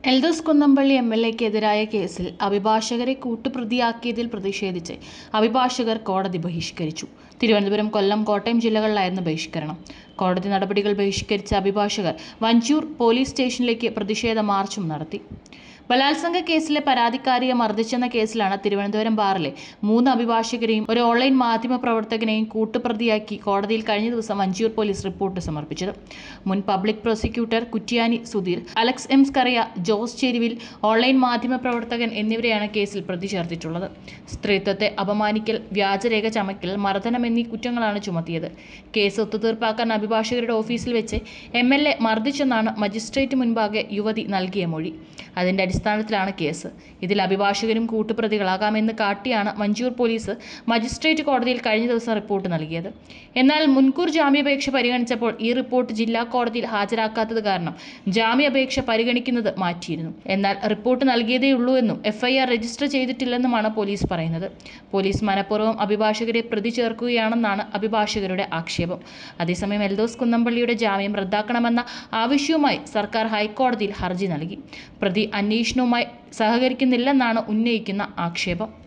Eldhose Kunnappilly M L എക്കെതിരായ കേസിൽ അഭിഭാഷകരെ കൂട്ടുപ്രതിയാക്കിയതിൽ പ്രതിഷേധിച്ച് അഭിഭാഷകർ കോടതി ബഹിഷ്കരിച്ചു തിരുവനന്തപുരം കൊല്ലം കോട്ടയം ജില്ലകളിലായിരുന്നു ബഹിഷ്കരണം കോടതി നടപടികൾ ബഹിഷ്കരിച്ച അഭിഭാഷകർ വഞ്ചൂർ പോലീസ് സ്റ്റേഷനിലേക്ക് പ്രതിഷേധ മാർച്ചും നടത്തി ബലാത്സംഗ കേസിലെ പരാതിക്കാരിയെ മർദ്ദിച്ചെന്ന കേസിലാണ് തിരുവനന്തപുരം ബാറിലെ മൂന്ന് അഭിഭാഷകരെയും ഒരു ഓൺലൈൻ മാധ്യമ പ്രവർത്തകനെയും കൂട്ടുപ്രതിയാക്കി കോടതിയിൽ കഴിഞ്ഞ ദിവസം വഞ്ചിയൂർ പോലീസ് റിപ്പോർട്ട് സമർപ്പിച്ചത് മുൻ public prosecutor Kuttiyani Sudheer Alex M Scaria Jose Cheruvil online മാധ്യമ പ്രവർത്തകൻ എന്നിവരെയാണ് കേസിൽ പ്രതി ചേർത്തിട്ടുള്ളത് സ്ത്രീത്വത്തെ അപമാനിക്കൽ വ്യാജരേഖ ചമക്കൽ മർദ്ദനം എന്നീ കുറ്റങ്ങളാണ് ചുമത്തിയത് കേസ് ഒത്തുതീർപ്പാക്കാൻ അഭിഭാഷകരുടെ ഓഫീസിൽ വെച്ച് എം എൽ എ മർദ്ദിച്ചെന്നാണ് മജിസ്ട്രേറ്റ് മുൻപാകെ യുവതി നൽകിയ മൊഴി അതിന്റെ അടിസ്ഥാനത്തിലാണ് കേസ് ഇതിൽ അഭിഭാഷകരും കൂട്ടുപ്രതികളാകാമെന്ന് കാട്ടിയാണ് മഞ്ചൂർ പോലീസ് മജിസ്ട്രേറ്റ് കോടതിയിൽ കഴിഞ്ഞ ദിവസം റിപ്പോർട്ട് നൽകിയത് എന്നാൽ മുൻകൂർ ജാമ്യാപേക്ഷ പരിഗണിച്ചപ്പോൾ ഈ റിപ്പോർട്ട് ജില്ലാ കോടതിയിൽ ഹാജരാക്കാത്തത് കാരണം ജാമ്യാപേക്ഷ പരിഗണിക്കുന്നത് മാറ്റിയിരുന്നു എന്നാൽ റിപ്പോർട്ട് നൽകിയതേയുള്ളൂ എന്നും എഫ്ഐആർ രജിസ്റ്റർ ചെയ്തിട്ടില്ലെന്നുമാണ് പോലീസ് പറയുന്നത് പോലീസ് മനഃപൂർവ്വം അഭിഭാഷകരെ പ്രതി ചേർക്കുകയാണെന്നാണ് അഭിഭാഷകരുടെ ആക്ഷേപം അതേസമയം എൽദോസ് കുന്നംപള്ളിയുടെ ജാമ്യം റദ്ദാക്കണമെന്ന ആവശ്യവുമായി സർക്കാർ ഹൈക്കോടതിയിൽ ഹർജി നൽകി പ്രതി അന്വേഷണവുമായി സഹകരിക്കുന്നില്ലെന്നാണ് ഉന്നയിക്കുന്ന ആക്ഷേപം